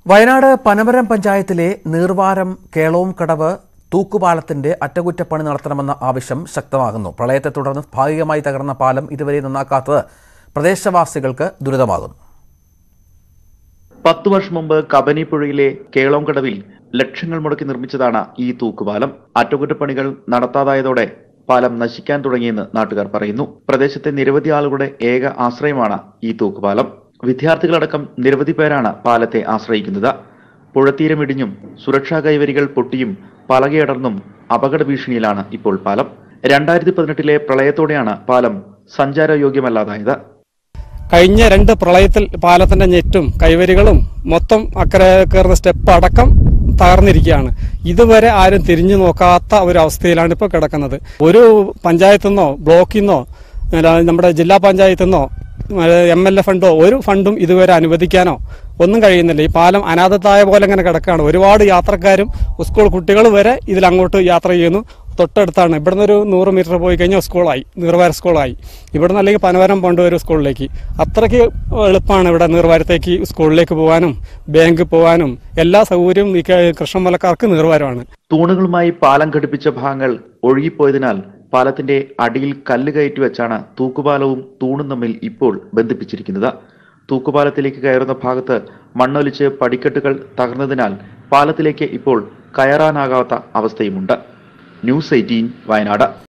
വയനാട് പനമരം പഞ്ചായത്തിലെ നീർവാരം കേളവും കടവ് തൂക്കുപാലത്തിന്റെ അറ്റകുറ്റപ്പണി നടത്തണമെന്ന ആവശ്യം ശക്തമാകുന്നു പ്രളയത്തെ തുടർന്ന് ഭാഗികമായി തകർന്ന പാലം ഇതുവരെ നന്നാക്കാത്തത് പ്രദേശവാസികൾക്ക് ദുരിതമാകുന്നു പത്തു വർഷം മുമ്പ് കബനിപ്പുഴയിലെ കേളോംകടവിൽ ലക്ഷങ്ങൾ മുടക്കി നിർമ്മിച്ചതാണ് ഈ തൂക്കുപാലം അറ്റകുറ്റപ്പണികൾ നടത്താതായതോടെ പാലം നശിക്കാൻ തുടങ്ങിയെന്ന് നാട്ടുകാർ പറയുന്നു പ്രദേശത്തെ നിരവധി ആളുകളുടെ ഏക ആശ്രയമാണ് ഈ തൂക്കുപാലം വിദ്യാർത്ഥികളടക്കം നിരവധി പേരാണ് പാലത്തെ ആശ്രയിക്കുന്നത് പുഴത്തീരം ഇടിഞ്ഞും സുരക്ഷാ കൈവരികൾ പൊട്ടിയും പലകയടർന്നും അപകട ഭീഷണിയിലാണ് ഇപ്പോൾ പാലം രണ്ടായിരത്തി പതിനെട്ടിലെ പ്രളയത്തോടെയാണ് പാലം സഞ്ചാരയോഗ്യമല്ലാതായത് കഴിഞ്ഞ രണ്ട് പ്രളയത്തിൽ പാലത്തിന്റെ നെറ്റും കൈവരികളും മൊത്തം അക്കരെ കയറുന്ന സ്റ്റെപ്പ് അടക്കം തകർന്നിരിക്കുകയാണ് ഇതുവരെ ആരും തിരിഞ്ഞു നോക്കാത്ത ഒരു അവസ്ഥയിലാണ് ഇപ്പോൾ കിടക്കുന്നത് ഒരു പഞ്ചായത്തിൽ നിന്നോ ബ്ലോക്കിൽ നിന്നോ അല്ല, നമ്മുടെ ജില്ലാ പഞ്ചായത്തിൽ നിന്നോ എം എൽ എ ഫണ്ടോ ഒരു ഫണ്ടും ഇതുവരെ അനുവദിക്കാനോ ഒന്നും കഴിയുന്നില്ല ഈ പാലം അനാഥത്തായ പോലെ ഇങ്ങനെ കിടക്കുകയാണ് ഒരുപാട് യാത്രക്കാരും സ്കൂൾ കുട്ടികൾ വരെ ഇതിലങ്ങോട്ട് യാത്ര ചെയ്യുന്നു തൊട്ടടുത്താണ് ഇവിടുന്ന് ഒരു നൂറ് മീറ്റർ പോയി കഴിഞ്ഞാൽ സ്കൂളായി നീർവാര സ്കൂളായി ഇവിടുന്ന് അല്ലെങ്കിൽ പനവരം പോകേണ്ട ഒരു സ്കൂളിലേക്ക് അത്രയ്ക്ക് എളുപ്പമാണ് ഇവിടെ നീർവാരത്തേക്ക് സ്കൂളിലേക്ക് പോകാനും ബാങ്ക് പോകാനും എല്ലാ സൗകര്യവും ഈ ക- കൃഷ്ണമലക്കാർക്ക് നീർവാരമാണ് തൂണുകളുമായി പാലം ഘടിപ്പിച്ച ഭാഗങ്ങൾ ഒഴുകിപ്പോയതിനാൽ പാലത്തിന്റെ അടിയിൽ കല്ല് കയറ്റി വെച്ചാണ് തൂക്കുപാലവും തൂണും തമ്മിൽ ഇപ്പോൾ ബന്ധിപ്പിച്ചിരിക്കുന്നത് തൂക്കുപാലത്തിലേക്ക് കയറുന്ന ഭാഗത്ത് മണ്ണൊലിച്ച് പടിക്കെട്ടുകൾ തകർന്നതിനാൽ പാലത്തിലേക്ക് ഇപ്പോൾ കയറാനാകാത്ത അവസ്ഥയുമുണ്ട് ന്യൂസ് എയ്റ്റീൻ വയനാട്